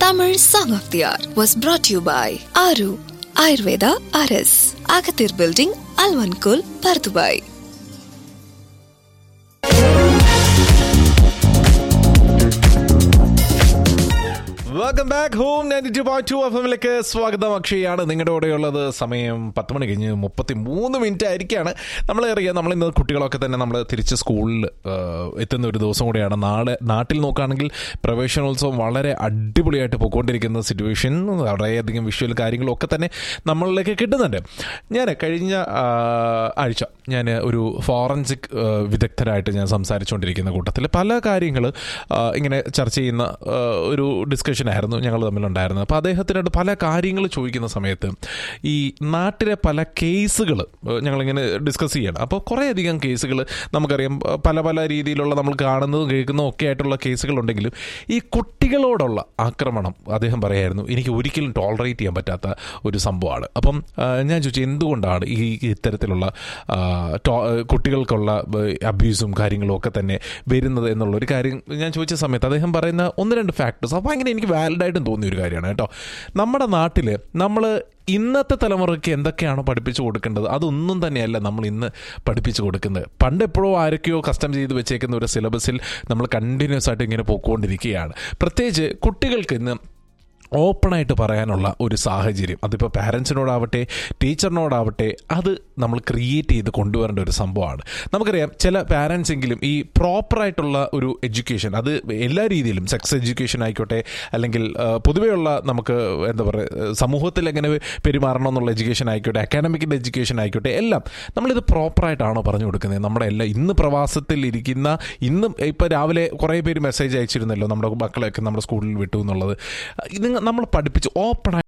Tamil Song of the Hour was brought to you by Aru Ayurveda RS, Agathir Building, Alvankul, Pardubai. Welcome back home ninety two point two F എമ്മിലേക്ക് സ്വാഗതം അക്ഷയാണ് നിങ്ങളുടെ കൂടെയുള്ളത് സമയം പത്ത് മണി കഴിഞ്ഞ് മുപ്പത്തി മൂന്ന് മിനിറ്റ് ആയിരിക്കാണ് നമ്മൾ അറിയാം നമ്മൾ ഇന്ന് കുട്ടികളൊക്കെ തന്നെ നമ്മൾ തിരിച്ച് സ്കൂളിൽ എത്തുന്ന ഒരു ദിവസം കൂടിയാണ് നാളെ നാട്ടിൽ നോക്കുകയാണെങ്കിൽ പ്രവേശനോത്സവം വളരെ അടിപൊളിയായിട്ട് പോയിക്കൊണ്ടിരിക്കുന്ന സിറ്റുവേഷൻ വളരെയധികം വിഷ്വൽ കാര്യങ്ങളും ഒക്കെ തന്നെ നമ്മളിലേക്ക് കിട്ടുന്നുണ്ട് ഞാൻ കഴിഞ്ഞ ആ, ആഴ്ച ഞാൻ ഒരു ഫോറൻസിക് വിദഗ്ധരായിട്ട് ഞാൻ സംസാരിച്ചുകൊണ്ടിരിക്കുന്ന കൂട്ടത്തിൽ പല കാര്യങ്ങൾ ഇങ്ങനെ ചർച്ച ചെയ്യുന്ന ആ, ഒരു ഡിസ്കഷൻ ആയിരുന്നു ഞങ്ങൾ തമ്മിലുണ്ടായിരുന്നത് അപ്പോൾ അദ്ദേഹത്തിനോട് പല കാര്യങ്ങൾ ചോദിക്കുന്ന സമയത്ത് ഈ നാട്ടിലെ പല കേസുകൾ ഞങ്ങളിങ്ങനെ ഡിസ്കസ് ചെയ്യണം അപ്പോൾ കുറേയധികം കേസുകൾ നമുക്കറിയാം ആ, പല പല രീതിയിലുള്ള നമ്മൾ കാണുന്നതും കേൾക്കുന്നതും ഒക്കെ ആയിട്ടുള്ള കേസുകളുണ്ടെങ്കിലും ഈ കുട്ടികളോടുള്ള ആക്രമണം അദ്ദേഹം പറയായിരുന്നു എനിക്ക് ഒരിക്കലും ടോളറേറ്റ് ചെയ്യാൻ പറ്റാത്ത ഒരു സംഭവമാണ് അപ്പം ആ, ഞാൻ ചോദിച്ചു എന്തുകൊണ്ടാണ് ഈ ഇത്തരത്തിലുള്ള ആ, ടോ- കുട്ടികൾക്കുള്ള അബ്യൂസും കാര്യങ്ങളും ഒക്കെ തന്നെ വരുന്നത് എന്നുള്ള ഒരു കാര്യം ഞാൻ ചോദിച്ച സമയത്ത് അദ്ദേഹം പറയുന്ന ഒന്ന് രണ്ട് ഫാക്ടേഴ്സ് അപ്പോൾ അങ്ങനെ എനിക്ക് വാലിഡായിട്ടും തോന്നിയ ഒരു കാര്യമാണ് കേട്ടോ നമ്മുടെ നാട്ടിൽ നമ്മൾ ഇന്നത്തെ തലമുറയ്ക്ക് എന്തൊക്കെയാണോ പഠിപ്പിച്ചു കൊടുക്കേണ്ടത് അതൊന്നും തന്നെയല്ല നമ്മൾ ഇന്ന് പഠിപ്പിച്ചു കൊടുക്കുന്നത് പണ്ട് എപ്പോഴോ ആരൊക്കെയോ കസ്റ്റം ചെയ്ത് വെച്ചേക്കുന്ന ഒരു സിലബസിൽ നമ്മൾ കണ്ടിന്യൂസ് ആയിട്ട് ഇങ്ങനെ പോയിക്കൊണ്ടിരിക്കുകയാണ് പ്രത്യേകിച്ച് കുട്ടികൾക്ക് ഇന്ന് ഓപ്പണായിട്ട് പറയാനുള്ള ഒരു സാഹചര്യം അതിപ്പോൾ പാരൻസിനോടാവട്ടെ ടീച്ചറിനോടാവട്ടെ അത് നമ്മൾ ക്രിയേറ്റ് ചെയ്ത് കൊണ്ടുവരേണ്ട ഒരു സംഭവമാണ് നമുക്കറിയാം ചില പാരൻസ് എങ്കിലും ഈ പ്രോപ്പറായിട്ടുള്ള ഒരു എഡ്യൂക്കേഷൻ അത് എല്ലാ രീതിയിലും സെക്സ് എഡ്യൂക്കേഷൻ ആയിക്കോട്ടെ അല്ലെങ്കിൽ ആ, പൊതുവെയുള്ള നമുക്ക് എന്താ പറയുക സമൂഹത്തിൽ എങ്ങനെ പെരുമാറണം എന്നുള്ള എഡ്യൂക്കേഷൻ ആയിക്കോട്ടെ അക്കാഡമിക്കിൻ്റെ എഡ്യൂക്കേഷൻ ആയിക്കോട്ടെ എല്ലാം നമ്മളിത് പ്രോപ്പറായിട്ടാണോ പറഞ്ഞു കൊടുക്കുന്നത് നമ്മുടെ എല്ലാം ഇന്ന് പ്രവാസത്തിൽ ഇരിക്കുന്ന ഇന്നും ഇപ്പോൾ രാവിലെ കുറേ പേര് മെസ്സേജ് അയച്ചിരുന്നല്ലോ നമ്മുടെ മക്കളെയൊക്കെ നമ്മുടെ സ്കൂളിൽ വിട്ടു എന്നുള്ളത് ഇത് നമ്മൾ പഠിപ്പിച്ച് ഓപ്പൺ